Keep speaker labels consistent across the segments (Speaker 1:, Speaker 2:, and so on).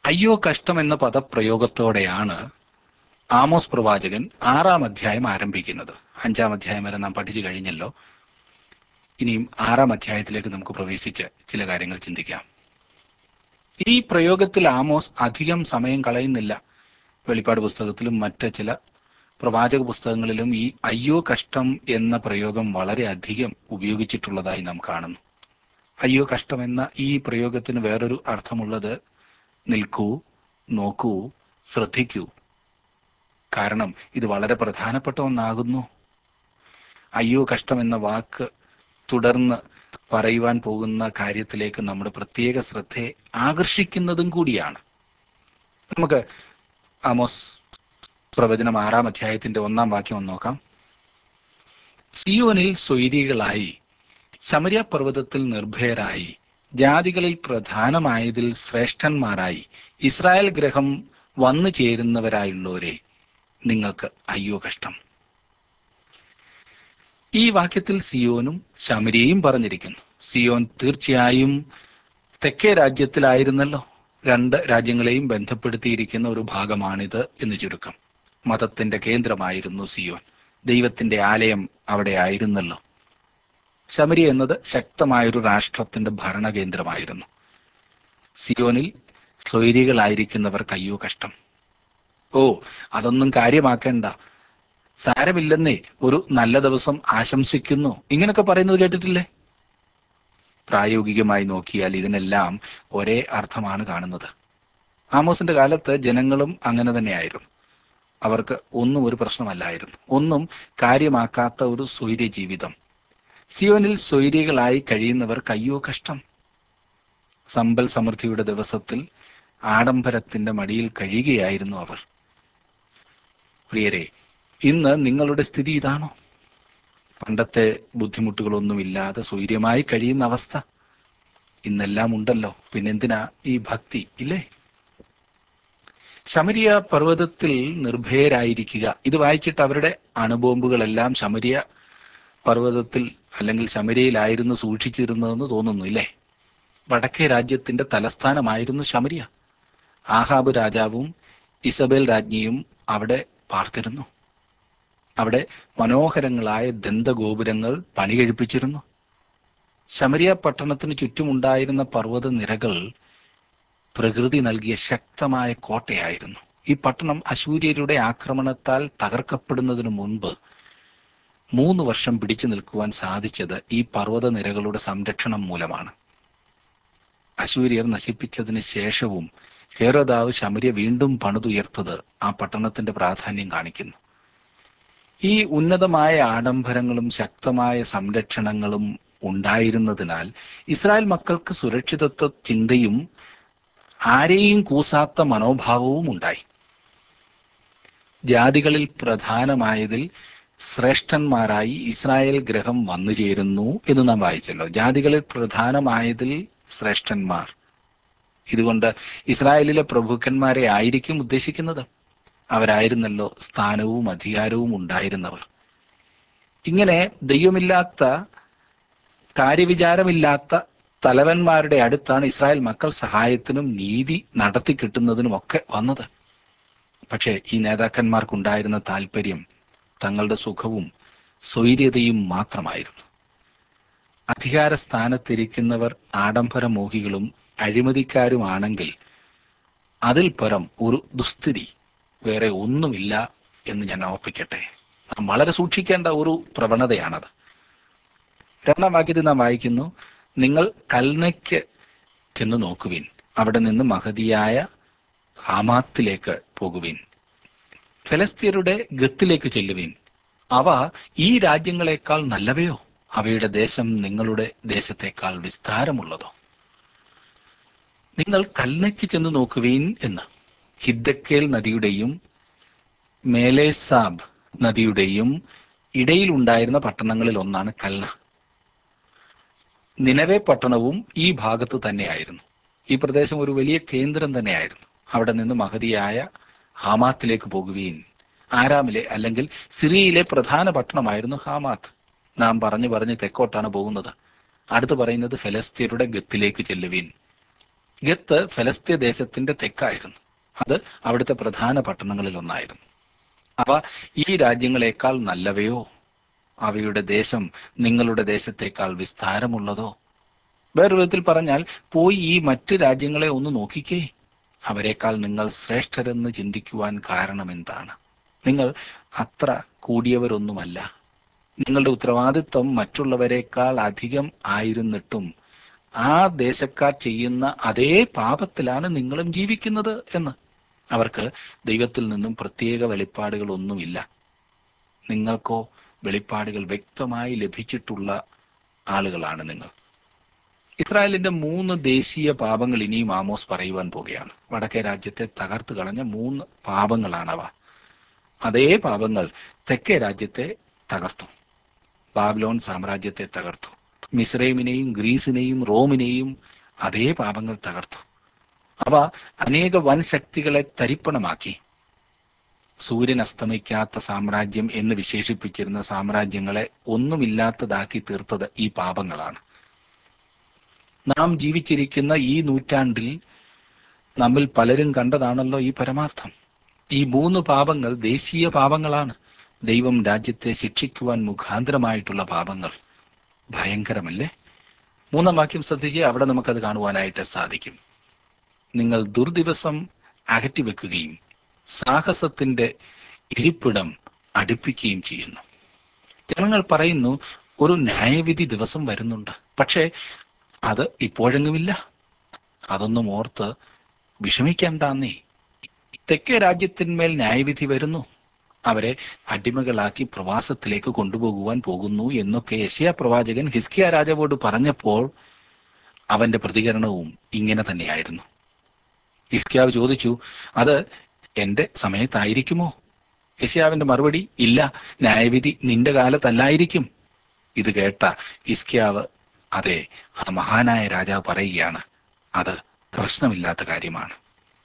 Speaker 1: അയ്യോ കഷ്ടം എന്ന പദപ്രയോഗത്തോടെയാണ് ആമോസ് പ്രവാചകൻ ആറാം അധ്യായം ആരംഭിക്കുന്നത് അഞ്ചാം അധ്യായം വരെ നാം പഠിച്ചു കഴിഞ്ഞല്ലോ ഇനിയും ആറാം അധ്യായത്തിലേക്ക് നമുക്ക് പ്രവേശിച്ച് ചില കാര്യങ്ങൾ ചിന്തിക്കാം ഈ പ്രയോഗത്തിൽ ആമോസ് അധികം സമയം കളയുന്നില്ല വെളിപ്പാട് പുസ്തകത്തിലും മറ്റ് ചില പ്രവാചക പുസ്തകങ്ങളിലും ഈ അയ്യോ കഷ്ടം എന്ന പ്രയോഗം വളരെ അധികം ഉപയോഗിച്ചിട്ടുള്ളതായി നാം കാണുന്നു അയ്യോ കഷ്ടം എന്ന ഈ പ്രയോഗത്തിന് വേറൊരു അർത്ഥമുള്ളത് നിൽക്കൂ നോക്കൂ ശ്രദ്ധിക്കൂ കാരണം ഇത് വളരെ പ്രധാനപ്പെട്ട ഒന്നാകുന്നു അയ്യോ കഷ്ടം എന്ന വാക്ക് തുടർന്ന് പറയുവാൻ പോകുന്ന കാര്യത്തിലേക്ക് നമ്മുടെ പ്രത്യേക ശ്രദ്ധയെ ആകർഷിക്കുന്നതും കൂടിയാണ് നമുക്ക് ആമോസ് പ്രവചനം ആറാം അധ്യായത്തിന്റെ ഒന്നാം വാക്യം ഒന്ന് നോക്കാം സിയോനിൽ സ്വൈരികളായി ശമര്യ പർവ്വതത്തിൽ നിർഭയരായി ജാതികളിൽ പ്രധാനമായതിൽ ശ്രേഷ്ഠന്മാരായി ഇസ്രായേൽ ഗ്രഹം വന്നു ചേരുന്നവരായുള്ളവരെ നിങ്ങൾക്ക് അയ്യോ കഷ്ടം ഈ വാക്യത്തിൽ സിയോനും ശമരിയയും പറഞ്ഞിരിക്കുന്നു സിയോൻ തീർച്ചയായും തെക്കേ രാജ്യത്തിലായിരുന്നല്ലോ രണ്ട് രാജ്യങ്ങളെയും ബന്ധപ്പെടുത്തിയിരിക്കുന്ന ഒരു ഭാഗമാണിത് എന്ന് ചുരുക്കം മതത്തിന്റെ കേന്ദ്രമായിരുന്നു സിയോൻ ദൈവത്തിന്റെ ആലയം അവിടെ ആയിരുന്നല്ലോ ശമരി എന്നത് ശക്തമായൊരു രാഷ്ട്രത്തിന്റെ ഭരണകേന്ദ്രമായിരുന്നു സിയോനിൽ സ്വൈരികളായിരിക്കുന്നവർക്ക് അയ്യോ കഷ്ടം ഓ അതൊന്നും കാര്യമാക്കേണ്ട സാരമില്ലെന്നേ ഒരു നല്ല ദിവസം ആശംസിക്കുന്നു ഇങ്ങനൊക്കെ പറയുന്നത് കേട്ടിട്ടില്ലേ പ്രായോഗികമായി നോക്കിയാൽ ഇതിനെല്ലാം ഒരേ അർത്ഥമാണ് കാണുന്നത് ആമോസിന്റെ കാലത്ത് ജനങ്ങളും അങ്ങനെ തന്നെയായിരുന്നു അവർക്ക് ഒന്നും ഒരു പ്രശ്നമല്ലായിരുന്നു ഒന്നും കാര്യമാക്കാത്ത ഒരു സ്വൈര്യ ജീവിതം സിയോനിൽ സ്വൈര്യകളായി കഴിയുന്നവർക്ക് അയ്യോ കഷ്ടം സമ്പൽ സമൃദ്ധിയുടെ ദിവസത്തിൽ ആഡംബരത്തിന്റെ മടിയിൽ കഴിയുകയായിരുന്നു അവർ പ്രിയരെ ഇന്ന് നിങ്ങളുടെ സ്ഥിതി ഇതാണോ പണ്ടത്തെ ബുദ്ധിമുട്ടുകളൊന്നുമില്ലാതെ സ്വൈര്യമായി കഴിയുന്ന അവസ്ഥ ഇന്നെല്ലാം ഉണ്ടല്ലോ പിന്നെന്തിനാ ഈ ഭക്തി ഇല്ലേ ശമരിയ പർവ്വതത്തിൽ നിർഭയരായിരിക്കുക ഇത് വായിച്ചിട്ട് അവരുടെ അണുബോംബുകളെല്ലാം ശമരിയ പർവ്വതത്തിൽ അല്ലെങ്കിൽ ശമരിയയിലായിരുന്നു സൂക്ഷിച്ചിരുന്നതെന്ന് തോന്നുന്നു ഇല്ലേ വടക്കേ രാജ്യത്തിന്റെ തലസ്ഥാനമായിരുന്നു ശമരിയ ആഹാബ് രാജാവും ഇസബേൽ രാജ്ഞിയും അവിടെ പാർത്തിരുന്നു അവിടെ മനോഹരങ്ങളായ ദന്തഗോപുരങ്ങൾ പണി കഴിപ്പിച്ചിരുന്നു ശമരിയ പട്ടണത്തിന് ചുറ്റുമുണ്ടായിരുന്ന പർവ്വത നിരകൾ പ്രകൃതി നൽകിയ ശക്തമായ കോട്ടയായിരുന്നു ഈ പട്ടണം അശൂര്യരുടെ ആക്രമണത്താൽ തകർക്കപ്പെടുന്നതിന് മുൻപ് മൂന്ന് വർഷം പിടിച്ചു നിൽക്കുവാൻ സാധിച്ചത് ഈ പർവ്വത നിരകളുടെ സംരക്ഷണം മൂലമാണ് അശൂര്യർ നശിപ്പിച്ചതിന് ശേഷവും ഹേരോദാവ് ശമര്യ വീണ്ടും പണിതുയർത്തത് ആ പട്ടണത്തിന്റെ പ്രാധാന്യം കാണിക്കുന്നു ഈ ഉന്നതമായ ആഡംബരങ്ങളും ശക്തമായ സംരക്ഷണങ്ങളും ഉണ്ടായിരുന്നതിനാൽ ഇസ്രായേൽ മക്കൾക്ക് സുരക്ഷിതത്വ ചിന്തയും ആരെയും കൂസാത്ത മനോഭാവവും ഉണ്ടായി ജാതികളിൽ പ്രധാനമായതിൽ ശ്രേഷ്ഠന്മാരായി ഇസ്രായേൽ ഗ്രഹം വന്നു ചേരുന്നു എന്ന് നാം വായിച്ചല്ലോ ജാതികളിൽ പ്രധാനമായതിൽ ശ്രേഷ്ഠന്മാർ ഇതുകൊണ്ട് ഇസ്രായേലിലെ പ്രഭുക്കന്മാരെ ആയിരിക്കും ഉദ്ദേശിക്കുന്നത് അവരായിരുന്നല്ലോ സ്ഥാനവും അധികാരവും ഉണ്ടായിരുന്നവർ ഇങ്ങനെ ദൈവമില്ലാത്ത കാര്യവിചാരമില്ലാത്ത തലവന്മാരുടെ അടുത്താണ് ഇസ്രായേൽ മക്കൾ സഹായത്തിനും നീതി നടത്തി കിട്ടുന്നതിനും ഒക്കെ വന്നത് പക്ഷേ ഈ നേതാക്കന്മാർക്കുണ്ടായിരുന്ന താല്പര്യം തങ്ങളുടെ സുഖവും സ്വൈര്യതയും മാത്രമായിരുന്നു അധികാര സ്ഥാനത്തിരിക്കുന്നവർ ആഡംബരമോഹികളും അഴിമതിക്കാരുമാണെങ്കിൽ അതിൽ പരം ഒരു ദുസ്ഥിതി വേറെ ഒന്നുമില്ല എന്ന് ഞാൻ ഓർപ്പിക്കട്ടെ നാം വളരെ സൂക്ഷിക്കേണ്ട ഒരു പ്രവണതയാണത് രണ്ടാം വാക്യത്തിൽ നാം വായിക്കുന്നു നിങ്ങൾ കൽനയ്ക്ക് ചെന്ന് നോക്കുവിൻ അവിടെ നിന്ന് മഹതിയായ ഹാമാത്തിലേക്ക് പോകുവിൻ ഫലസ്തീനരുടെ ഗത്തിലേക്ക് ചെല്ലുവിൻ അവ ഈ രാജ്യങ്ങളെക്കാൾ നല്ലവയോ അവയുടെ ദേശം നിങ്ങളുടെ ദേശത്തെക്കാൾ വിസ്താരമുള്ളതോ നിങ്ങൾ കൽനയ്ക്ക് ചെന്ന് നോക്കുവീൻ എന്ന് ഹിദ്ദക്കേൽ നദിയുടെയും മേലേസാബ് നദിയുടെയും ഇടയിൽ ഉണ്ടായിരുന്ന പട്ടണങ്ങളിൽ ഒന്നാണ് കൽന നിലവെ പട്ടണവും ഈ ഭാഗത്ത് തന്നെയായിരുന്നു ഈ പ്രദേശം ഒരു വലിയ കേന്ദ്രം തന്നെയായിരുന്നു അവിടെ നിന്ന് മഹതിയായ ഹാമാത്തിലേക്ക് പോകുകയും ആരാമിലെ അല്ലെങ്കിൽ സിറിയയിലെ പ്രധാന പട്ടണമായിരുന്നു ഹാമാത്ത് നാം പറഞ്ഞു പറഞ്ഞ് തെക്കോട്ടാണ് പോകുന്നത് അടുത്ത് പറയുന്നത് ഫലസ്തീനയുടെ ഗത്തിലേക്ക് ചെല്ലുവീൻ ഗത്ത് ഫലസ്തീൻ ദേശത്തിന്റെ തെക്കായിരുന്നു അത് അവിടുത്തെ പ്രധാന പട്ടണങ്ങളിൽ ഒന്നായിരുന്നു അവ ഈ രാജ്യങ്ങളെക്കാൾ നല്ലവയോ അവയുടെ ദേശം നിങ്ങളുടെ ദേശത്തേക്കാൾ വിസ്താരമുള്ളതോ വേറൊരു വിധത്തിൽ പറഞ്ഞാൽ പോയി ഈ മറ്റ് രാജ്യങ്ങളെ ഒന്ന് നോക്കിക്കേ അവരെക്കാൾ നിങ്ങൾ ശ്രേഷ്ഠരെന്ന് ചിന്തിക്കുവാൻ കാരണം എന്താണ് നിങ്ങൾ അത്ര കൂടിയവരൊന്നുമല്ല നിങ്ങളുടെ ഉത്തരവാദിത്വം മറ്റുള്ളവരെക്കാൾ അധികം ആയിരുന്നിട്ടും ആ ദേശക്കാർ ചെയ്യുന്ന അതേ പാപത്തിലാണ് നിങ്ങളും ജീവിക്കുന്നത് എന്ന് അവർക്ക് ദൈവത്തിൽ നിന്നും പ്രത്യേക വെളിപ്പാടുകൾ ഒന്നുമില്ല നിങ്ങൾക്കോ വെളിപ്പാടുകൾ വ്യക്തമായി ലഭിച്ചിട്ടുള്ള ആളുകളാണ് നിങ്ങൾ ഇസ്രായേലിന്റെ മൂന്ന് ദേശീയ പാപങ്ങൾ ഇനിയും ആമോസ് പറയുവാൻ പോകുകയാണ് വടക്കേ രാജ്യത്തെ തകർത്ത് കളഞ്ഞ മൂന്ന് പാപങ്ങളാണവ അതേ പാപങ്ങൾ തെക്കേ രാജ്യത്തെ തകർത്തു ബാബ്ലോൺ സാമ്രാജ്യത്തെ തകർത്തു മിസ്രൈമിനെയും ഗ്രീസിനെയും റോമിനെയും അതേ പാപങ്ങൾ തകർത്തു അവ അനേക വൻ ശക്തികളെ തരിപ്പണമാക്കി സൂര്യൻ അസ്തമിക്കാത്ത സാമ്രാജ്യം എന്ന് വിശേഷിപ്പിച്ചിരുന്ന സാമ്രാജ്യങ്ങളെ ഒന്നുമില്ലാത്തതാക്കി തീർത്തത് ഈ പാപങ്ങളാണ് നാം ജീവിച്ചിരിക്കുന്ന ഈ നൂറ്റാണ്ടിൽ നമ്മിൽ പലരും കണ്ടതാണല്ലോ ഈ പരമാർത്ഥം ഈ മൂന്ന് പാപങ്ങൾ ദേശീയ പാപങ്ങളാണ് ദൈവം രാജ്യത്തെ ശിക്ഷിക്കുവാൻ മുഖാന്തരമായിട്ടുള്ള പാപങ്ങൾ ഭയങ്കരമല്ലേ മൂന്നാം വാക്യം ശ്രദ്ധിച്ച് അവിടെ നമുക്കത് കാണുവാനായിട്ട് സാധിക്കും നിങ്ങൾ ദുർദിവസം അകറ്റിവെക്കുകയും സാഹസത്തിന്റെ ഇരിപ്പിടം അടുപ്പിക്കുകയും ചെയ്യുന്നു ജനങ്ങൾ പറയുന്നു ഒരു ന്യായവിധി ദിവസം വരുന്നുണ്ട് പക്ഷേ അത് ഇപ്പോഴെങ്ങുമില്ല അതൊന്നും ഓർത്ത് വിഷമിക്കേണ്ടാന്നേ തെക്കേ രാജ്യത്തിന്മേൽ ന്യായവിധി വരുന്നു അവരെ അടിമകളാക്കി പ്രവാസത്തിലേക്ക് കൊണ്ടുപോകുവാൻ പോകുന്നു എന്നൊക്കെ യശയ പ്രവാചകൻ ഹിസ്കിയ രാജാവോട് പറഞ്ഞപ്പോൾ അവന്റെ പ്രതികരണവും ഇങ്ങനെ തന്നെയായിരുന്നു ഹിസ്കിയാവ് ചോദിച്ചു അത് എന്റെ സമയത്തായിരിക്കുമോ യശയാവിന്റെ മറുപടി ഇല്ല ന്യായവിധി നിന്റെ കാലത്തല്ലായിരിക്കും ഇത് കേട്ട ഹിസ്കിയാവ് അതെ ആ മഹാനായ രാജാവ് പറയുകയാണ് അത് പ്രശ്നമില്ലാത്ത കാര്യമാണ്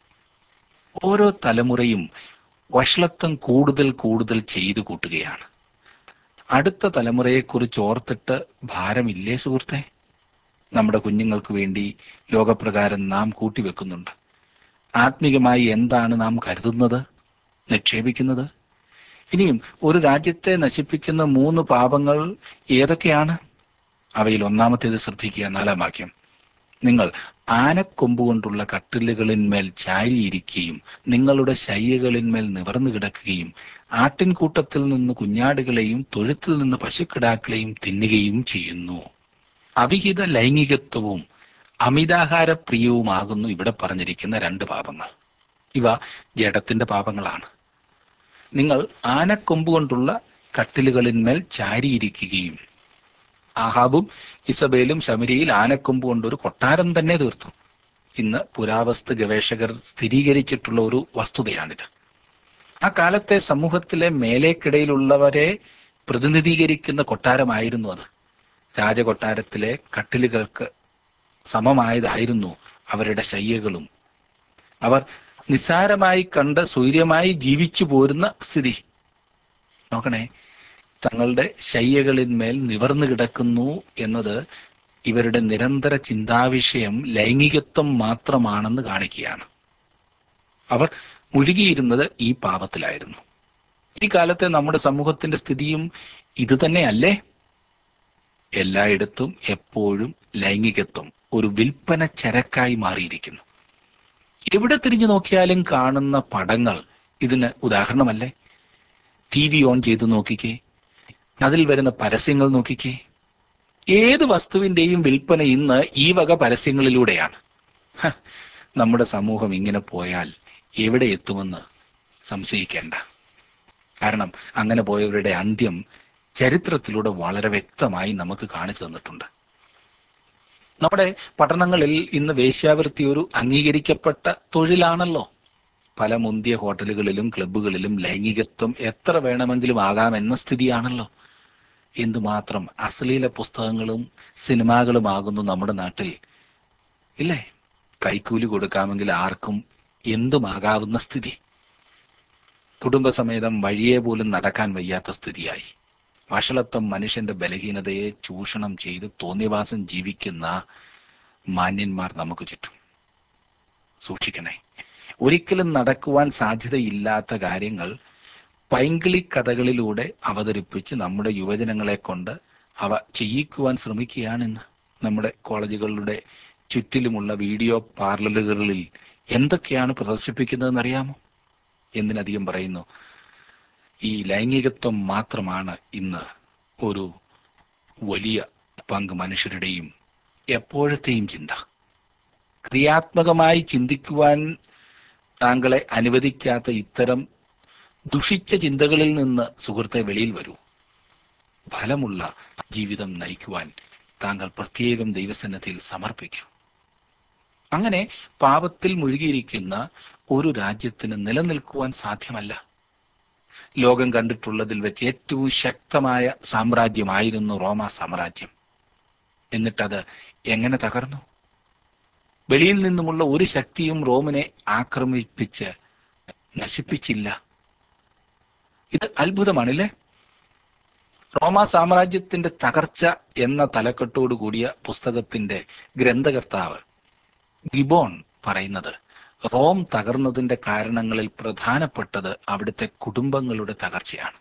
Speaker 1: ഓരോ തലമുറയും വഷളത്വം കൂടുതൽ കൂടുതൽ ചെയ്തു കൂട്ടുകയാണ് അടുത്ത തലമുറയെക്കുറിച്ച് ഓർത്തിട്ട് ഭാരമില്ലേ സുഹൃത്തെ നമ്മുടെ കുഞ്ഞുങ്ങൾക്ക് വേണ്ടി ലോകപ്രകാരം നാം കൂട്ടിവെക്കുന്നുണ്ട് ആത്മീകമായി എന്താണ് നാം കരുതുന്നത് നിക്ഷേപിക്കുന്നത് ഇനിയും ഒരു രാജ്യത്തെ നശിപ്പിക്കുന്ന മൂന്ന് പാപങ്ങൾ ഏതൊക്കെയാണ് അവയിൽ ഒന്നാമത്തേത് ശ്രദ്ധിക്കുക നാലാം വാക്യം നിങ്ങൾ ആനക്കൊമ്പ് കൊണ്ടുള്ള കട്ടിലുകളിന്മേൽ ചാരിയിരിക്കുകയും നിങ്ങളുടെ ശയ്യകളിന്മേൽ നിവർന്നു കിടക്കുകയും ആട്ടിൻകൂട്ടത്തിൽ നിന്ന് കുഞ്ഞാടുകളെയും തൊഴുത്തിൽ നിന്ന് പശുക്കിടാക്കളെയും തിന്നുകയും ചെയ്യുന്നു അവിഹിത ലൈംഗികത്വവും അമിതാഹാര പ്രിയവുമാകുന്നു ഇവിടെ പറഞ്ഞിരിക്കുന്ന രണ്ട് പാപങ്ങൾ ഇവ ജഡത്തിന്റെ പാപങ്ങളാണ് നിങ്ങൾ ആനക്കൊമ്പ് കൊണ്ടുള്ള കട്ടിലുകളിന്മേൽ ചാരിയിരിക്കുകയും ആഹാബും ഇസബേലും ശമരിയിൽ ആനക്കൊമ്പ് കൊണ്ട് ഒരു കൊട്ടാരം തന്നെ തീർത്തു ഇന്ന് പുരാവസ്തു ഗവേഷകർ സ്ഥിരീകരിച്ചിട്ടുള്ള ഒരു വസ്തുതയാണിത് ആ കാലത്തെ സമൂഹത്തിലെ മേലേക്കിടയിലുള്ളവരെ പ്രതിനിധീകരിക്കുന്ന കൊട്ടാരമായിരുന്നു അത് രാജകൊട്ടാരത്തിലെ കട്ടിലുകൾക്ക് സമമായതായിരുന്നു അവരുടെ ശയ്യകളും അവർ നിസ്സാരമായി കണ്ട് സ്വൈര്യമായി ജീവിച്ചു പോരുന്ന സ്ഥിതി നോക്കണേ തങ്ങളുടെ ശയ്യകളിന്മേൽ നിവർന്നു കിടക്കുന്നു എന്നത് ഇവരുടെ നിരന്തര ചിന്താവിഷയം ലൈംഗികത്വം മാത്രമാണെന്ന് കാണിക്കുകയാണ് അവർ മുഴുകിയിരുന്നത് ഈ പാപത്തിലായിരുന്നു ഈ കാലത്തെ നമ്മുടെ സമൂഹത്തിന്റെ സ്ഥിതിയും ഇത് തന്നെയല്ലേ എല്ലായിടത്തും എപ്പോഴും ലൈംഗികത്വം ഒരു വിൽപ്പന ചരക്കായി മാറിയിരിക്കുന്നു എവിടെ തിരിഞ്ഞു നോക്കിയാലും കാണുന്ന പടങ്ങൾ ഇതിന് ഉദാഹരണമല്ലേ ടി വി ഓൺ ചെയ്ത് നോക്കിക്കേ അതിൽ വരുന്ന പരസ്യങ്ങൾ നോക്കിക്കേ ഏത് വസ്തുവിന്റെയും വിൽപ്പന ഇന്ന് ഈ വക പരസ്യങ്ങളിലൂടെയാണ് ഹ, നമ്മുടെ സമൂഹം ഇങ്ങനെ പോയാൽ എവിടെ എത്തുമെന്ന് സംശയിക്കേണ്ട കാരണം അങ്ങനെ പോയവരുടെ അന്ത്യം ചരിത്രത്തിലൂടെ വളരെ വ്യക്തമായി നമുക്ക് കാണിച്ചു തന്നിട്ടുണ്ട് നമ്മുടെ പട്ടണങ്ങളിൽ ഇന്ന് വേശ്യാവൃത്തി ഒരു അംഗീകരിക്കപ്പെട്ട തൊഴിലാണല്ലോ പല മുന്തിയ ഹോട്ടലുകളിലും ക്ലബ്ബുകളിലും ലൈംഗികത്വം എത്ര വേണമെങ്കിലും ആകാമെന്ന സ്ഥിതിയാണല്ലോ എന്തുമാത്രം അശ്ലീല പുസ്തകങ്ങളും സിനിമകളുമാകുന്നു നമ്മുടെ നാട്ടിൽ ഇല്ലേ കൈക്കൂലി കൊടുക്കാമെങ്കിൽ ആർക്കും എന്തുമാകാവുന്ന സ്ഥിതി കുടുംബസമേതം വഴിയെ പോലും നടക്കാൻ വയ്യാത്ത സ്ഥിതിയായി വഷളത്വം മനുഷ്യന്റെ ബലഹീനതയെ ചൂഷണം ചെയ്ത് തോന്നിവാസം ജീവിക്കുന്ന മാന്യന്മാർ നമുക്ക് ചുറ്റും സൂക്ഷിക്കണേ ഒരിക്കലും നടക്കുവാൻ സാധ്യതയില്ലാത്ത കാര്യങ്ങൾ പൈങ്കിളി കഥകളിലൂടെ അവതരിപ്പിച്ച് നമ്മുടെ യുവജനങ്ങളെ കൊണ്ട് അവ ചെയ്യിക്കുവാൻ ശ്രമിക്കുകയാണിന്ന് നമ്മുടെ കോളേജുകളുടെ ചുറ്റിലുമുള്ള വീഡിയോ പാർലറുകളിൽ എന്തൊക്കെയാണ് പ്രദർശിപ്പിക്കുന്നതെന്ന് അറിയാമോ എന്തിനധികം പറയുന്നു ഈ ലൈംഗികത്വം മാത്രമാണ് ഇന്ന് ഒരു വലിയ പങ്ക് മനുഷ്യരുടെയും എപ്പോഴത്തെയും ചിന്ത ക്രിയാത്മകമായി ചിന്തിക്കുവാൻ താങ്കളെ അനുവദിക്കാത്ത ഇത്തരം ദുഷിച്ച ചിന്തകളിൽ നിന്ന് സുഹൃത്തെ വെളിയിൽ വരൂ ഫലമുള്ള ജീവിതം നയിക്കുവാൻ താങ്കൾ പ്രത്യേകം ദൈവസന്നദ്ധിയിൽ സമർപ്പിക്കൂ അങ്ങനെ പാപത്തിൽ മുഴുകിയിരിക്കുന്ന ഒരു രാജ്യത്തിന് നിലനിൽക്കുവാൻ സാധ്യമല്ല ലോകം കണ്ടിട്ടുള്ളതിൽ വെച്ച് ഏറ്റവും ശക്തമായ സാമ്രാജ്യമായിരുന്നു റോമ സാമ്രാജ്യം എന്നിട്ടത് എങ്ങനെ തകർന്നു വെളിയിൽ നിന്നുമുള്ള ഒരു ശക്തിയും റോമിനെ ആക്രമിപ്പിച്ച് നശിപ്പിച്ചില്ല ഇത് അത്ഭുതമാണല്ലേ റോമ സാമ്രാജ്യത്തിന്റെ തകർച്ച എന്ന തലക്കെട്ടോടു കൂടിയ പുസ്തകത്തിന്റെ ഗ്രന്ഥകർത്താവ് ഗിബോൺ പറയുന്നത് റോം തകർന്നതിന്റെ കാരണങ്ങളിൽ പ്രധാനപ്പെട്ടത് അവിടുത്തെ കുടുംബങ്ങളുടെ തകർച്ചയാണ്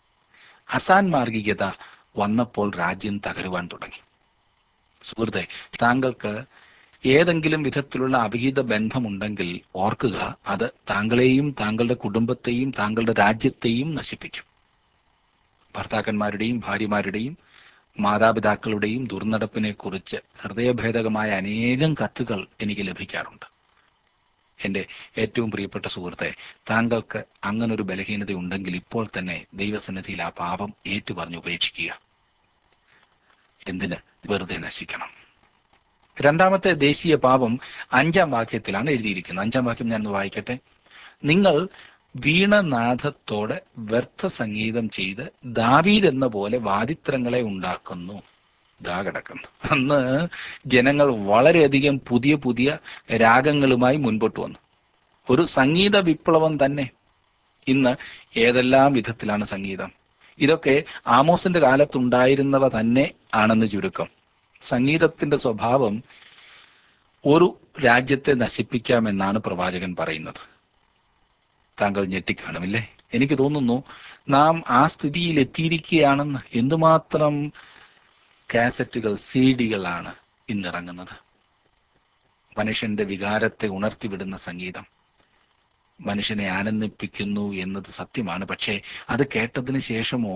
Speaker 1: അസാൻമാർഗികത വന്നപ്പോൾ രാജ്യം തകരുവാൻ തുടങ്ങി സുഹൃത്തെ താങ്കൾക്ക് ഏതെങ്കിലും വിധത്തിലുള്ള അവിഹിത ബന്ധമുണ്ടെങ്കിൽ ഓർക്കുക അത് താങ്കളെയും താങ്കളുടെ കുടുംബത്തെയും താങ്കളുടെ രാജ്യത്തെയും നശിപ്പിക്കും ഭർത്താക്കന്മാരുടെയും ഭാര്യമാരുടെയും മാതാപിതാക്കളുടെയും ദുർനടപ്പിനെ കുറിച്ച് ഹൃദയഭേദകമായ അനേകം കത്തുകൾ എനിക്ക് ലഭിക്കാറുണ്ട് എൻ്റെ ഏറ്റവും പ്രിയപ്പെട്ട സുഹൃത്തെ താങ്കൾക്ക് അങ്ങനൊരു ബലഹീനത ഉണ്ടെങ്കിൽ ഇപ്പോൾ തന്നെ ദൈവസന്നിധിയിൽ ആ പാപം ഏറ്റുപറഞ്ഞ് ഉപേക്ഷിക്കുക എന്തിന് വെറുതെ നശിക്കണം രണ്ടാമത്തെ ദേശീയ പാപം അഞ്ചാം വാക്യത്തിലാണ് എഴുതിയിരിക്കുന്നത് അഞ്ചാം വാക്യം ഞാൻ ഒന്ന് വായിക്കട്ടെ നിങ്ങൾ വീണനാഥത്തോടെ വ്യർത്ഥ സംഗീതം ചെയ്ത് ദാവീദ് എന്ന പോലെ വാദിത്രങ്ങളെ ഉണ്ടാക്കുന്നു ദാ കിടക്കുന്നു അന്ന് ജനങ്ങൾ വളരെയധികം പുതിയ പുതിയ രാഗങ്ങളുമായി മുൻപോട്ട് വന്നു ഒരു സംഗീത വിപ്ലവം തന്നെ ഇന്ന് ഏതെല്ലാം വിധത്തിലാണ് സംഗീതം ഇതൊക്കെ ആമോസിന്റെ കാലത്തുണ്ടായിരുന്നവ തന്നെ ആണെന്ന് ചുരുക്കം സംഗീതത്തിന്റെ സ്വഭാവം ഒരു രാജ്യത്തെ നശിപ്പിക്കാമെന്നാണ് പ്രവാചകൻ പറയുന്നത് താങ്കൾ ഞെട്ടിക്കാണുമില്ലേ എനിക്ക് തോന്നുന്നു നാം ആ സ്ഥിതിയിൽ എത്തിയിരിക്കുകയാണെന്ന് എന്തുമാത്രം കാസറ്റുകൾ സി ഡികളാണ് ഇന്നിറങ്ങുന്നത് മനുഷ്യന്റെ വികാരത്തെ ഉണർത്തിവിടുന്ന സംഗീതം മനുഷ്യനെ ആനന്ദിപ്പിക്കുന്നു എന്നത് സത്യമാണ് പക്ഷേ അത് കേട്ടതിന് ശേഷമോ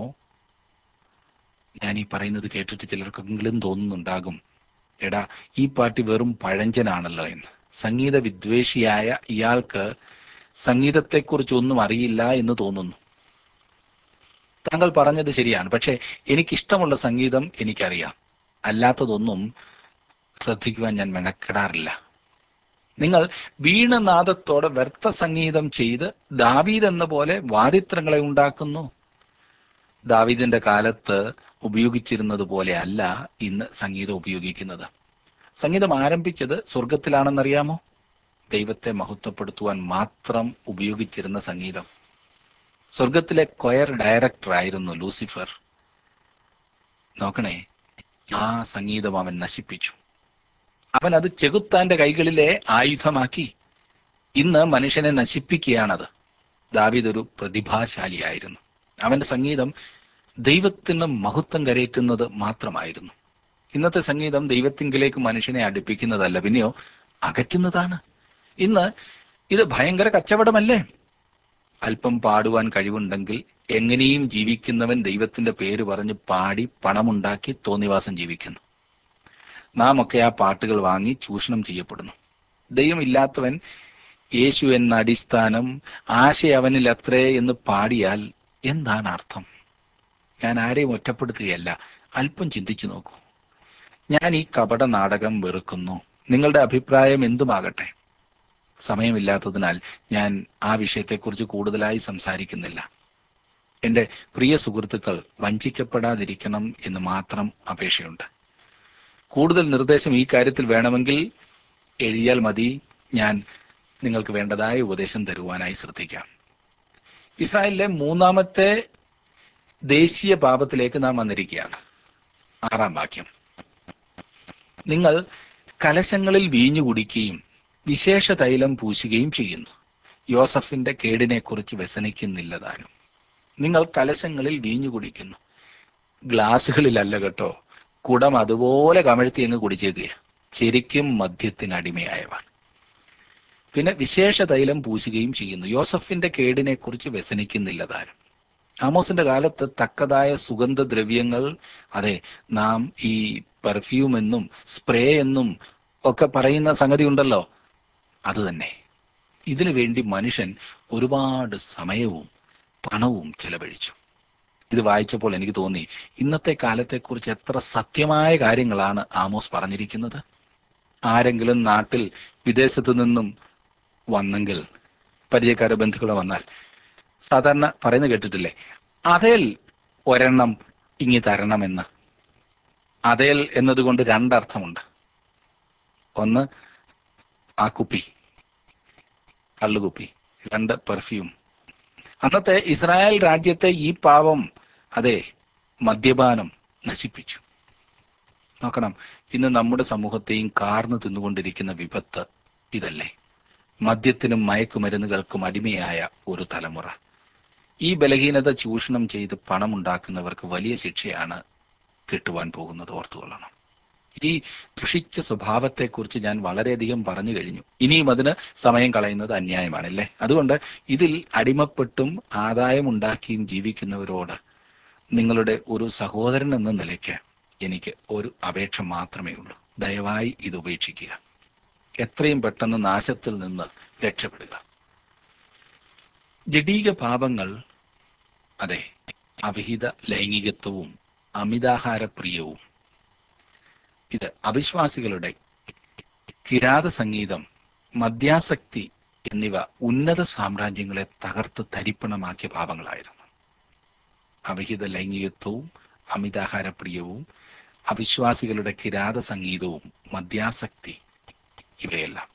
Speaker 1: ഞാൻ ഈ പറയുന്നത് കേട്ടിട്ട് ചിലർക്കെങ്കിലും തോന്നുന്നുണ്ടാകും എടാ ഈ പാട്ട് വെറും പഴഞ്ചനാണല്ലോ എന്ന് സംഗീത വിദ്വേഷിയായ ഇയാൾക്ക് സംഗീതത്തെക്കുറിച്ച് ഒന്നും അറിയില്ല എന്ന് തോന്നുന്നു താങ്കൾ പറഞ്ഞത് ശരിയാണ് പക്ഷേ എനിക്കിഷ്ടമുള്ള സംഗീതം എനിക്കറിയാം അല്ലാത്തതൊന്നും ശ്രദ്ധിക്കുവാൻ ഞാൻ മെനക്കെടാറില്ല നിങ്ങൾ വീണനാദത്തോടെ വ്യർത്ഥ സംഗീതം ചെയ്ത് ദാവീദ് എന്ന പോലെ വാദിത്രങ്ങളെ ഉണ്ടാക്കുന്നു ദാവീദിന്റെ കാലത്ത് ഉപയോഗിച്ചിരുന്നത് പോലെ അല്ല ഇന്ന് സംഗീതം ഉപയോഗിക്കുന്നത് സംഗീതം ആരംഭിച്ചത് സ്വർഗത്തിലാണെന്നറിയാമോ ദൈവത്തെ മഹത്വപ്പെടുത്തുവാൻ മാത്രം ഉപയോഗിച്ചിരുന്ന സംഗീതം സ്വർഗത്തിലെ കൊയർ ഡയറക്ടർ ആയിരുന്നു ലൂസിഫർ നോക്കണേ ആ സംഗീതം അവൻ നശിപ്പിച്ചു അവൻ അത് ചെകുത്താന്റെ കൈകളിലെ ആയുധമാക്കി ഇന്ന് മനുഷ്യനെ നശിപ്പിക്കുകയാണത് ദാവീദ് ഒരു പ്രതിഭാശാലിയായിരുന്നു അവന്റെ സംഗീതം ദൈവത്തിന് മഹത്വം കരയറ്റുന്നത് മാത്രമായിരുന്നു ഇന്നത്തെ സംഗീതം ദൈവത്തിങ്കിലേക്ക് മനുഷ്യനെ അടുപ്പിക്കുന്നതല്ല പിന്നെയോ അകറ്റുന്നതാണ് ഇന്ന് ഇത് ഭയങ്കര കച്ചവടമല്ലേ അല്പം പാടുവാൻ കഴിവുണ്ടെങ്കിൽ എങ്ങനെയും ജീവിക്കുന്നവൻ ദൈവത്തിന്റെ പേര് പറഞ്ഞ് പാടി പണമുണ്ടാക്കി തോന്നിവാസം ജീവിക്കുന്നു നാം ഒക്കെ ആ പാട്ടുകൾ വാങ്ങി ചൂഷണം ചെയ്യപ്പെടുന്നു ദൈവമില്ലാത്തവൻ യേശു എന്ന അടിസ്ഥാനം ആശ അവനിൽ അത്രേ എന്ന് പാടിയാൽ എന്താണ് അർത്ഥം ഞാൻ ആരെയും ഒറ്റപ്പെടുത്തുകയല്ല അല്പം ചിന്തിച്ചു നോക്കൂ ഞാൻ ഈ കപട നാടകം വെറുക്കുന്നു നിങ്ങളുടെ അഭിപ്രായം എന്തുമാകട്ടെ സമയമില്ലാത്തതിനാൽ ഞാൻ ആ വിഷയത്തെക്കുറിച്ച് കൂടുതലായി സംസാരിക്കുന്നില്ല എൻ്റെ പ്രിയ സുഹൃത്തുക്കൾ വഞ്ചിക്കപ്പെടാതിരിക്കണം എന്ന് മാത്രം അപേക്ഷയുണ്ട് കൂടുതൽ നിർദ്ദേശം ഈ കാര്യത്തിൽ വേണമെങ്കിൽ എഴുതിയാൽ മതി ഞാൻ നിങ്ങൾക്ക് വേണ്ടതായ ഉപദേശം തരുവാനായി ശ്രദ്ധിക്കാം ഇസ്രായേലിലെ മൂന്നാമത്തെ ദേശീയ പാപത്തിലേക്ക് നാം വന്നിരിക്കുകയാണ് ആറാം വാക്യം നിങ്ങൾ കലശങ്ങളിൽ വീഞ്ഞു കുടിക്കുകയും വിശേഷ തൈലം പൂശുകയും ചെയ്യുന്നു യോസഫിന്റെ കേടിനെക്കുറിച്ച് വ്യസനിക്കുന്നില്ല താനും നിങ്ങൾ കലശങ്ങളിൽ വീഞ്ഞു കുടിക്കുന്നു ഗ്ലാസുകളിലല്ല കേട്ടോ കുടം അതുപോലെ കമഴ്ത്തി അങ്ങ് കുടിച്ചേക്കുക ശരിക്കും മദ്യത്തിന് അടിമയായവർ പിന്നെ വിശേഷ തൈലം പൂശുകയും ചെയ്യുന്നു യോസഫിന്റെ കേടിനെ കുറിച്ച് വ്യസനിക്കുന്നില്ല താനും ആമോസിന്റെ കാലത്ത് തക്കതായ സുഗന്ധദ്രവ്യങ്ങൾ അതെ നാം ഈ പെർഫ്യൂം എന്നും സ്പ്രേ എന്നും ഒക്കെ പറയുന്ന സംഗതി ഉണ്ടല്ലോ അത് തന്നെ ഇതിനു വേണ്ടി മനുഷ്യൻ ഒരുപാട് സമയവും പണവും ചെലവഴിച്ചു ഇത് വായിച്ചപ്പോൾ എനിക്ക് തോന്നി ഇന്നത്തെ കാലത്തെക്കുറിച്ച് എത്ര സത്യമായ കാര്യങ്ങളാണ് ആമോസ് പറഞ്ഞിരിക്കുന്നത് ആരെങ്കിലും നാട്ടിൽ വിദേശത്തു നിന്നും വന്നെങ്കിൽ പരിചയക്കാരോ ബന്ധുക്കളോ വന്നാൽ സാധാരണ പറയുന്നത് കേട്ടിട്ടില്ലേ അതേൽ ഒരെണ്ണം ഇങ്ങി തരണമെന്ന് അതേൽ എന്നതുകൊണ്ട് രണ്ടർത്ഥമുണ്ട് ഒന്ന് ആ കുപ്പി കള്ളുകുപ്പി രണ്ട് പെർഫ്യൂം അന്നത്തെ ഇസ്രായേൽ രാജ്യത്തെ ഈ പാവം അതെ മദ്യപാനം നശിപ്പിച്ചു നോക്കണം ഇന്ന് നമ്മുടെ സമൂഹത്തെയും കാർന്നു തിന്നുകൊണ്ടിരിക്കുന്ന വിപത്ത് ഇതല്ലേ മദ്യത്തിനും മയക്കുമരുന്നുകൾക്കും അടിമയായ ഒരു തലമുറ ഈ ബലഹീനത ചൂഷണം ചെയ്ത് പണമുണ്ടാക്കുന്നവർക്ക് വലിയ ശിക്ഷയാണ് കിട്ടുവാൻ പോകുന്നത് ഓർത്തുകൊള്ളണം ഈ ദുഷിച്ച സ്വഭാവത്തെക്കുറിച്ച് ഞാൻ വളരെയധികം പറഞ്ഞു കഴിഞ്ഞു ഇനിയും അതിന് സമയം കളയുന്നത് അന്യായമാണല്ലേ അതുകൊണ്ട് ഇതിൽ അടിമപ്പെട്ടും ആദായമുണ്ടാക്കിയും ജീവിക്കുന്നവരോട് നിങ്ങളുടെ ഒരു സഹോദരൻ എന്ന നിലയ്ക്ക് എനിക്ക് ഒരു അപേക്ഷ മാത്രമേ ഉള്ളൂ ദയവായി ഇത് ഉപേക്ഷിക്കുക എത്രയും പെട്ടെന്ന് നാശത്തിൽ നിന്ന് രക്ഷപ്പെടുക ജഡീക പാപങ്ങൾ അതെ അവിഹിത ലൈംഗികത്വവും അമിതാഹാരപ്രിയവും ഇത് അവിശ്വാസികളുടെ കിരാത സംഗീതം മദ്യാസക്തി എന്നിവ ഉന്നത സാമ്രാജ്യങ്ങളെ തകർത്ത് തരിപ്പണമാക്കിയ പാപങ്ങളായിരുന്നു അവിഹിത ലൈംഗികത്വവും അമിതാഹാരപ്രിയവും അവിശ്വാസികളുടെ കിരാത സംഗീതവും മദ്യാസക്തി ഇവയെല്ലാം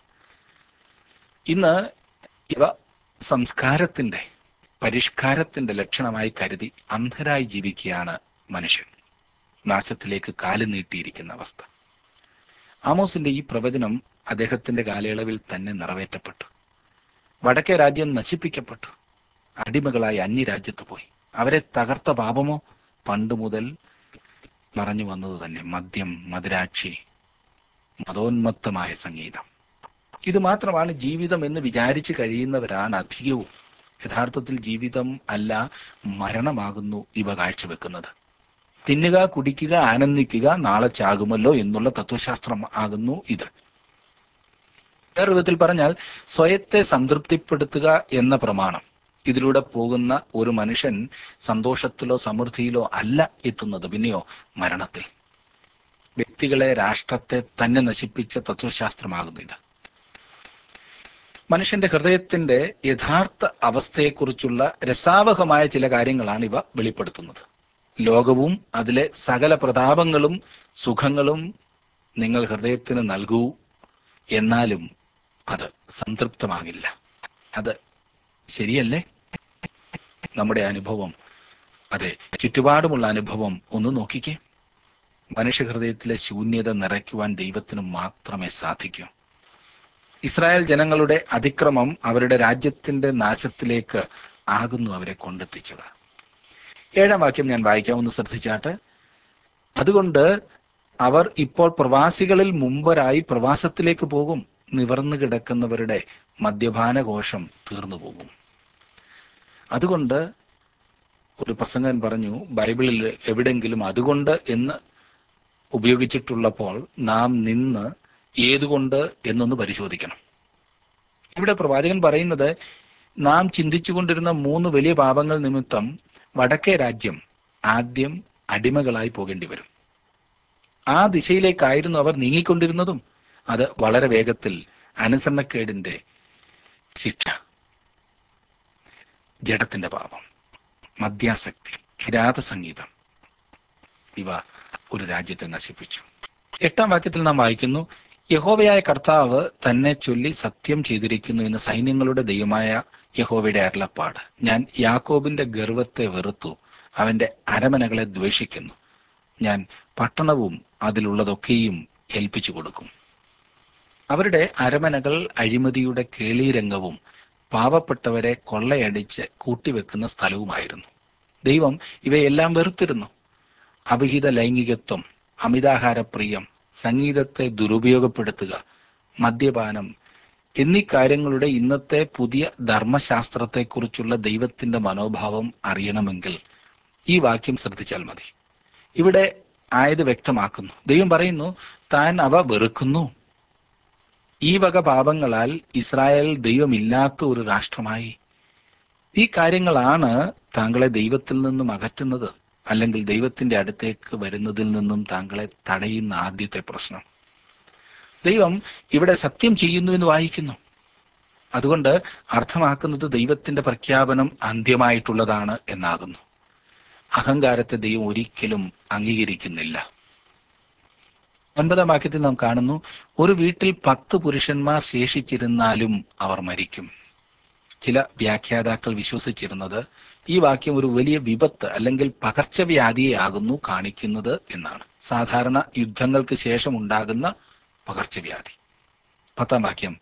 Speaker 1: ഇന്ന് ഇവ സംസ്കാരത്തിന്റെ പരിഷ്കാരത്തിന്റെ ലക്ഷണമായി കരുതി അന്ധരായി ജീവിക്കുകയാണ് മനുഷ്യൻ നാശത്തിലേക്ക് കാലു നീട്ടിയിരിക്കുന്ന അവസ്ഥ ആമോസിന്റെ ഈ പ്രവചനം അദ്ദേഹത്തിന്റെ കാലയളവിൽ തന്നെ നിറവേറ്റപ്പെട്ടു വടക്കേ രാജ്യം നശിപ്പിക്കപ്പെട്ടു അടിമകളായി അന്യരാജ്യത്ത് പോയി അവരെ തകർത്ത പാപമോ പണ്ട് മുതൽ പറഞ്ഞു വന്നത് തന്നെ മദ്യം മദിരാക്ഷി മതോന്മത്തമായ സംഗീതം ഇത് മാത്രമാണ് ജീവിതം എന്ന് വിചാരിച്ചു കഴിയുന്നവരാണ് അധികവും യഥാർത്ഥത്തിൽ ജീവിതം അല്ല മരണമാകുന്നു ഇവ കാഴ്ചവെക്കുന്നത് തിന്നുക കുടിക്കുക ആനന്ദിക്കുക നാളെ ചാകുമല്ലോ എന്നുള്ള തത്വശാസ്ത്രം ആകുന്നു ഇത് വേറെ വിധത്തിൽ പറഞ്ഞാൽ സ്വയത്തെ സംതൃപ്തിപ്പെടുത്തുക എന്ന പ്രമാണം ഇതിലൂടെ പോകുന്ന ഒരു മനുഷ്യൻ സന്തോഷത്തിലോ സമൃദ്ധിയിലോ അല്ല എത്തുന്നത് പിന്നെയോ മരണത്തിൽ വ്യക്തികളെ രാഷ്ട്രത്തെ തന്നെ നശിപ്പിച്ച തത്വശാസ്ത്രമാകുന്നു ഇത് മനുഷ്യന്റെ ഹൃദയത്തിന്റെ യഥാർത്ഥ അവസ്ഥയെക്കുറിച്ചുള്ള രസാവഹമായ ചില കാര്യങ്ങളാണ് ഇവ വെളിപ്പെടുത്തുന്നത് ലോകവും അതിലെ സകല പ്രതാപങ്ങളും സുഖങ്ങളും നിങ്ങൾ ഹൃദയത്തിന് നൽകൂ എന്നാലും അത് സംതൃപ്തമാകില്ല അത് ശരിയല്ലേ നമ്മുടെ അനുഭവം അതെ ചുറ്റുപാടുമുള്ള അനുഭവം ഒന്ന് നോക്കിക്കേ മനുഷ്യഹൃദയത്തിലെ ശൂന്യത നിറയ്ക്കുവാൻ ദൈവത്തിന് മാത്രമേ സാധിക്കൂ ഇസ്രായേൽ ജനങ്ങളുടെ അതിക്രമം അവരുടെ രാജ്യത്തിന്റെ നാശത്തിലേക്ക് ആകുന്നു അവരെ കൊണ്ടെത്തിച്ചത് ഏഴാം വാക്യം ഞാൻ വായിക്കാം ഒന്ന് ശ്രദ്ധിച്ചാട്ട് അതുകൊണ്ട് അവർ ഇപ്പോൾ പ്രവാസികളിൽ മുമ്പരായി പ്രവാസത്തിലേക്ക് പോകും നിവർന്നു കിടക്കുന്നവരുടെ മദ്യപാന കോശം തീർന്നു പോകും അതുകൊണ്ട് ഒരു പ്രസംഗൻ പറഞ്ഞു ബൈബിളിൽ എവിടെങ്കിലും അതുകൊണ്ട് എന്ന് ഉപയോഗിച്ചിട്ടുള്ളപ്പോൾ നാം നിന്ന് ഏതുകൊണ്ട് എന്നൊന്ന് പരിശോധിക്കണം ഇവിടെ പ്രവാചകൻ പറയുന്നത് നാം ചിന്തിച്ചുകൊണ്ടിരുന്ന മൂന്ന് വലിയ പാപങ്ങൾ നിമിത്തം വടക്കേ രാജ്യം ആദ്യം അടിമകളായി പോകേണ്ടി വരും ആ ദിശയിലേക്കായിരുന്നു അവർ നീങ്ങിക്കൊണ്ടിരുന്നതും അത് വളരെ വേഗത്തിൽ അനുസരണക്കേടിന്റെ ശിക്ഷ ജഡത്തിന്റെ പാപം മദ്യാസക്തി കിരാത സംഗീതം ഇവ ഒരു രാജ്യത്തെ നശിപ്പിച്ചു എട്ടാം വാക്യത്തിൽ നാം വായിക്കുന്നു യഹോവയായ കർത്താവ് തന്നെ ചൊല്ലി സത്യം ചെയ്തിരിക്കുന്നു എന്ന് സൈന്യങ്ങളുടെ ദൈവമായ യഹോവയുടെ അരുളപ്പാട് ഞാൻ യാക്കോബിന്റെ ഗർവത്തെ വെറുത്തു അവന്റെ അരമനകളെ ദ്വേഷിക്കുന്നു ഞാൻ പട്ടണവും അതിലുള്ളതൊക്കെയും ഏൽപ്പിച്ചു കൊടുക്കും അവരുടെ അരമനകൾ അഴിമതിയുടെ കേളീരംഗവും പാവപ്പെട്ടവരെ കൊള്ളയടിച്ച് കൂട്ടിവെക്കുന്ന സ്ഥലവുമായിരുന്നു ദൈവം ഇവയെല്ലാം വെറുത്തിരുന്നു അവിഹിത ലൈംഗികത്വം അമിതാഹാരപ്രിയം സംഗീതത്തെ ദുരുപയോഗപ്പെടുത്തുക മദ്യപാനം എന്നീ കാര്യങ്ങളുടെ ഇന്നത്തെ പുതിയ ധർമ്മശാസ്ത്രത്തെക്കുറിച്ചുള്ള ദൈവത്തിന്റെ മനോഭാവം അറിയണമെങ്കിൽ ഈ വാക്യം ശ്രദ്ധിച്ചാൽ മതി ഇവിടെ ആയത് വ്യക്തമാക്കുന്നു ദൈവം പറയുന്നു താൻ അവ വെറുക്കുന്നു ഈ വക പാപങ്ങളാൽ ഇസ്രായേൽ ദൈവമില്ലാത്ത ഒരു രാഷ്ട്രമായി ഈ കാര്യങ്ങളാണ് താങ്കളെ ദൈവത്തിൽ നിന്നും അകറ്റുന്നത് അല്ലെങ്കിൽ ദൈവത്തിന്റെ അടുത്തേക്ക് വരുന്നതിൽ നിന്നും താങ്കളെ തടയുന്ന ആദ്യത്തെ പ്രശ്നം ദൈവം ഇവിടെ സത്യം ചെയ്യുന്നു എന്ന് വായിക്കുന്നു അതുകൊണ്ട് അർത്ഥമാക്കുന്നത് ദൈവത്തിന്റെ പ്രഖ്യാപനം അന്ത്യമായിട്ടുള്ളതാണ് എന്നാകുന്നു അഹങ്കാരത്തെ ദൈവം ഒരിക്കലും അംഗീകരിക്കുന്നില്ല ഒൻപതാം വാക്യത്തിൽ നാം കാണുന്നു ഒരു വീട്ടിൽ പത്ത് പുരുഷന്മാർ ശേഷിച്ചിരുന്നാലും അവർ മരിക്കും ചില വ്യാഖ്യാതാക്കൾ വിശ്വസിച്ചിരുന്നത് ഈ വാക്യം ഒരു വലിയ വിപത്ത് അല്ലെങ്കിൽ പകർച്ചവ്യാധിയെ ആകുന്നു കാണിക്കുന്നത് എന്നാണ് സാധാരണ യുദ്ധങ്ങൾക്ക് ശേഷം ഉണ്ടാകുന്ന പകർച്ചവ്യാധി പത്താം വാക്യം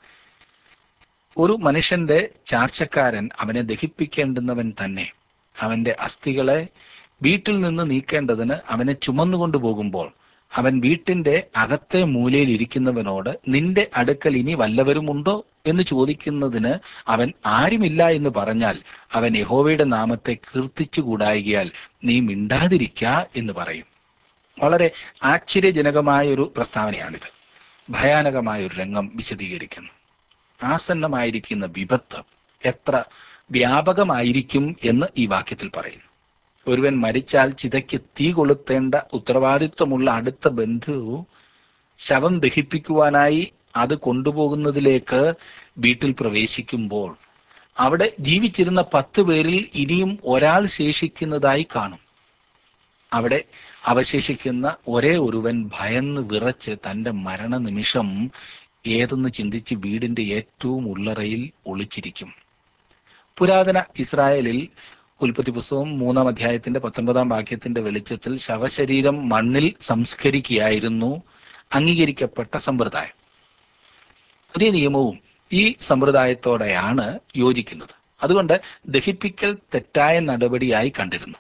Speaker 1: ഒരു മനുഷ്യന്റെ ചാർച്ചക്കാരൻ അവനെ ദഹിപ്പിക്കേണ്ടുന്നവൻ തന്നെ അവന്റെ അസ്ഥികളെ വീട്ടിൽ നിന്ന് നീക്കേണ്ടതിന് അവനെ ചുമന്നുകൊണ്ടു പോകുമ്പോൾ അവൻ വീട്ടിന്റെ അകത്തെ മൂലയിൽ ഇരിക്കുന്നവനോട് നിന്റെ അടുക്കൽ ഇനി വല്ലവരുമുണ്ടോ എന്ന് ചോദിക്കുന്നതിന് അവൻ ആരുമില്ല എന്ന് പറഞ്ഞാൽ അവൻ യഹോവയുടെ നാമത്തെ കീർത്തിച്ചുകൂടായികയാൽ നീ മിണ്ടാതിരിക്ക എന്ന് പറയും വളരെ ആശ്ചര്യജനകമായ ഒരു പ്രസ്താവനയാണിത് ഭയാനകമായ ഒരു രംഗം വിശദീകരിക്കുന്നു ആസന്നമായിരിക്കുന്ന വിപത്ത് എത്ര വ്യാപകമായിരിക്കും എന്ന് ഈ വാക്യത്തിൽ പറയുന്നു ഒരുവൻ മരിച്ചാൽ ചിതയ്ക്ക് തീ കൊളുത്തേണ്ട ഉത്തരവാദിത്വമുള്ള അടുത്ത ബന്ധു ശവം ദഹിപ്പിക്കുവാനായി അത് കൊണ്ടുപോകുന്നതിലേക്ക് വീട്ടിൽ പ്രവേശിക്കുമ്പോൾ അവിടെ ജീവിച്ചിരുന്ന പത്ത് പേരിൽ ഇനിയും ഒരാൾ ശേഷിക്കുന്നതായി കാണും അവിടെ അവശേഷിക്കുന്ന ഒരേ ഒരുവൻ ഭയന്ന് വിറച്ച് തന്റെ മരണനിമിഷം ഏതെന്ന് ചിന്തിച്ച് വീടിന്റെ ഏറ്റവും ഉള്ളറയിൽ ഒളിച്ചിരിക്കും പുരാതന ഇസ്രായേലിൽ ഉൽപ്പത്തി പുസ്തകം മൂന്നാം അധ്യായത്തിന്റെ പത്തൊன்பതാം വാക്യത്തിന്റെ വെളിച്ചത്തിൽ ശവശരീരം മണ്ണിൽ സംസ്കരിക്കുകയായിരുന്നു അംഗീകരിക്കപ്പെട്ട സമ്പ്രദായം പുതിയ നിയമവും ഈ സമ്പ്രദായത്തോടെയാണ് യോജിക്കുന്നത് അതുകൊണ്ട് ദഹിപ്പിക്കൽ തെറ്റായ നടപടിയായി കണ്ടിരുന്നു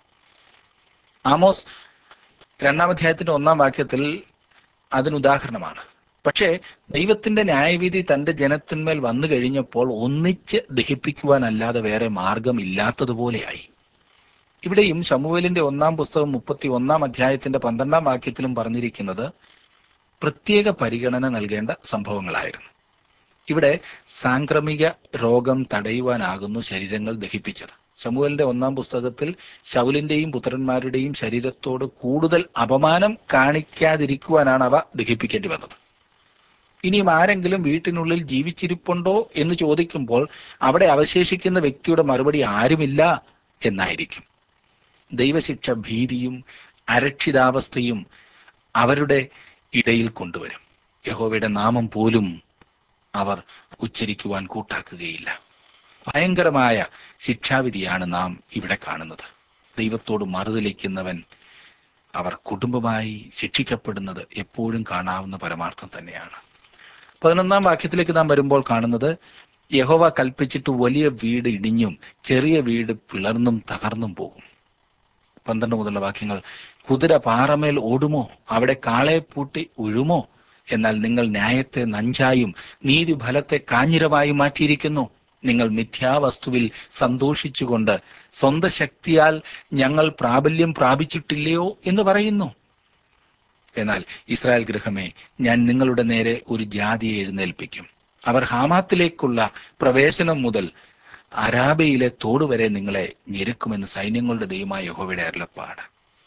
Speaker 1: ആമോസ് രണ്ടാം അധ്യായത്തിന്റെ ഒന്നാം വാക്യത്തിൽ അതിനുദാഹരണമാണ് പക്ഷേ ദൈവത്തിന്റെ ന്യായവിധി തന്റെ ജനത്തിന്മേൽ വന്നു കഴിഞ്ഞപ്പോൾ ഒന്നിച്ച് ദഹിപ്പിക്കുവാനല്ലാതെ വേറെ മാർഗമില്ലാത്തതുപോലെയായി ഇവിടെയും ശമുവേലിന്റെ ഒന്നാം പുസ്തകം മുപ്പത്തി ഒന്നാം അധ്യായത്തിന്റെ പന്ത്രണ്ടാം വാക്യത്തിലും പറഞ്ഞിരിക്കുന്നത് പ്രത്യേക പരിഗണന നൽകേണ്ട സംഭവങ്ങളായിരുന്നു ഇവിടെ സാംക്രമിക രോഗം തടയുവാനാകുന്നു ശരീരങ്ങൾ ദഹിപ്പിച്ചത് ശമുവലിന്റെ ഒന്നാം പുസ്തകത്തിൽ ശൗലിന്റെയും പുത്രന്മാരുടെയും ശരീരത്തോട് കൂടുതൽ അപമാനം കാണിക്കാതിരിക്കുവാനാണ് അവ ദഹിപ്പിക്കേണ്ടി വന്നത് ഇനിയും ആരെങ്കിലും വീട്ടിനുള്ളിൽ ജീവിച്ചിരിപ്പുണ്ടോ എന്ന് ചോദിക്കുമ്പോൾ അവിടെ അവശേഷിക്കുന്ന വ്യക്തിയുടെ മറുപടി ആരുമില്ല എന്നായിരിക്കും ദൈവശിക്ഷ ഭീതിയും അരക്ഷിതാവസ്ഥയും അവരുടെ ഇടയിൽ കൊണ്ടുവരും യഹോവയുടെ നാമം പോലും അവർ ഉച്ചരിക്കുവാൻ കൂട്ടാക്കുകയില്ല ഭയങ്കരമായ ശിക്ഷാവിധിയാണ് നാം ഇവിടെ കാണുന്നത് ദൈവത്തോട് മറുതലിക്കുന്നവൻ അവർ കുടുംബമായി ശിക്ഷിക്കപ്പെടുന്നത് എപ്പോഴും കാണാവുന്ന പരമാർത്ഥം തന്നെയാണ് പതിനൊന്നാം വാക്യത്തിലേക്ക് നാം വരുമ്പോൾ കാണുന്നത് യഹോവ കൽപ്പിച്ചിട്ട് വലിയ വീട് ഇടിഞ്ഞും ചെറിയ വീട് പിളർന്നും തകർന്നും പോകും പന്ത്രണ്ട് മുതലുള്ള വാക്യങ്ങൾ കുതിര പാറമേൽ ഓടുമോ അവിടെ കാളയെ പൂട്ടി ഉഴുമോ എന്നാൽ നിങ്ങൾ ന്യായത്തെ നഞ്ചായും നീതി ഫലത്തെ കാഞ്ഞിരമായും മാറ്റിയിരിക്കുന്നു നിങ്ങൾ മിഥ്യാവസ്തുവിൽ സന്തോഷിച്ചുകൊണ്ട് സ്വന്തം ശക്തിയാൽ ഞങ്ങൾ പ്രാബല്യം പ്രാപിച്ചിട്ടില്ലയോ എന്ന് പറയുന്നു എന്നാൽ ഇസ്രായേൽ ഗൃഹമേ ഞാൻ നിങ്ങളുടെ നേരെ ഒരു ജാതിയെ എഴുന്നേൽപ്പിക്കും അവർ ഹാമാത്തിലേക്കുള്ള പ്രവേശനം മുതൽ അരാബയിലെ തോട് വരെ നിങ്ങളെ ഞെരുക്കുമെന്ന് സൈന്യങ്ങളുടെ ദൈവമായ യഹോവയുടെ അരുളപ്പാട്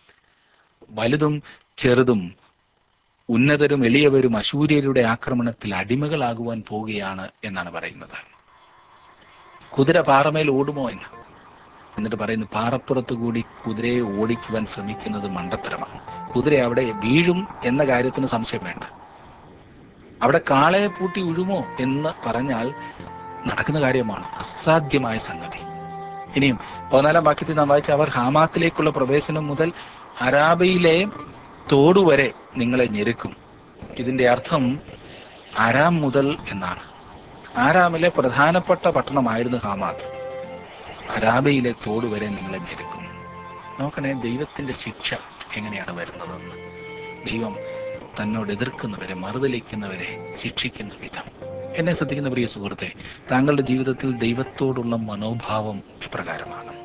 Speaker 1: വലുതും ചെറുതും ഉന്നതരും എളിയവരും അശൂര്യരുടെ ആക്രമണത്തിൽ അടിമകളാകുവാൻ പോവുകയാണ് എന്നാണ് പറയുന്നത് കുതിര പാറമേൽ ഓടുമോ എന്ന് എന്നിട്ട് പറയുന്നു പാറപ്പുറത്തു കൂടി കുതിരയെ ഓടിക്കുവാൻ ശ്രമിക്കുന്നത് മണ്ടത്തരമാണ് കുതിര അവിടെ വീഴും എന്ന കാര്യത്തിന് സംശയം വേണ്ട അവിടെ കാളയെ പൂട്ടി ഉഴുമോ എന്ന് പറഞ്ഞാൽ നടക്കുന്ന കാര്യമാണ് അസാധ്യമായ സംഗതി ഇനിയും പതിനാലാം വാക്യത്തിൽ നാം വായിച്ച അവർ ഹാമാത്തിലേക്കുള്ള പ്രവേശനം മുതൽ അരാബയിലെ തോടുവരെ നിങ്ങളെ ഞെരുക്കും ഇതിന്റെ അർത്ഥം ആരാം മുതൽ എന്നാണ് ആരാമിലെ പ്രധാനപ്പെട്ട പട്ടണമായിരുന്നു ഹാമാത്ത് അരാബയിലെ തോട് വരെ നിങ്ങളെ ഞെരുക്കും നോക്കണേ ദൈവത്തിന്റെ ശിക്ഷ എങ്ങനെയാണ് വരുന്നതെന്ന് ദൈവം തന്നോട് എതിർക്കുന്നവരെ മറുതലിക്കുന്നവരെ ശിക്ഷിക്കുന്ന വിധം എന്നെ ശ്രദ്ധിക്കുന്ന പ്രിയ സുഹൃത്തെ താങ്കളുടെ ജീവിതത്തിൽ ദൈവത്തോടുള്ള മനോഭാവം എപ്രകാരമാണ്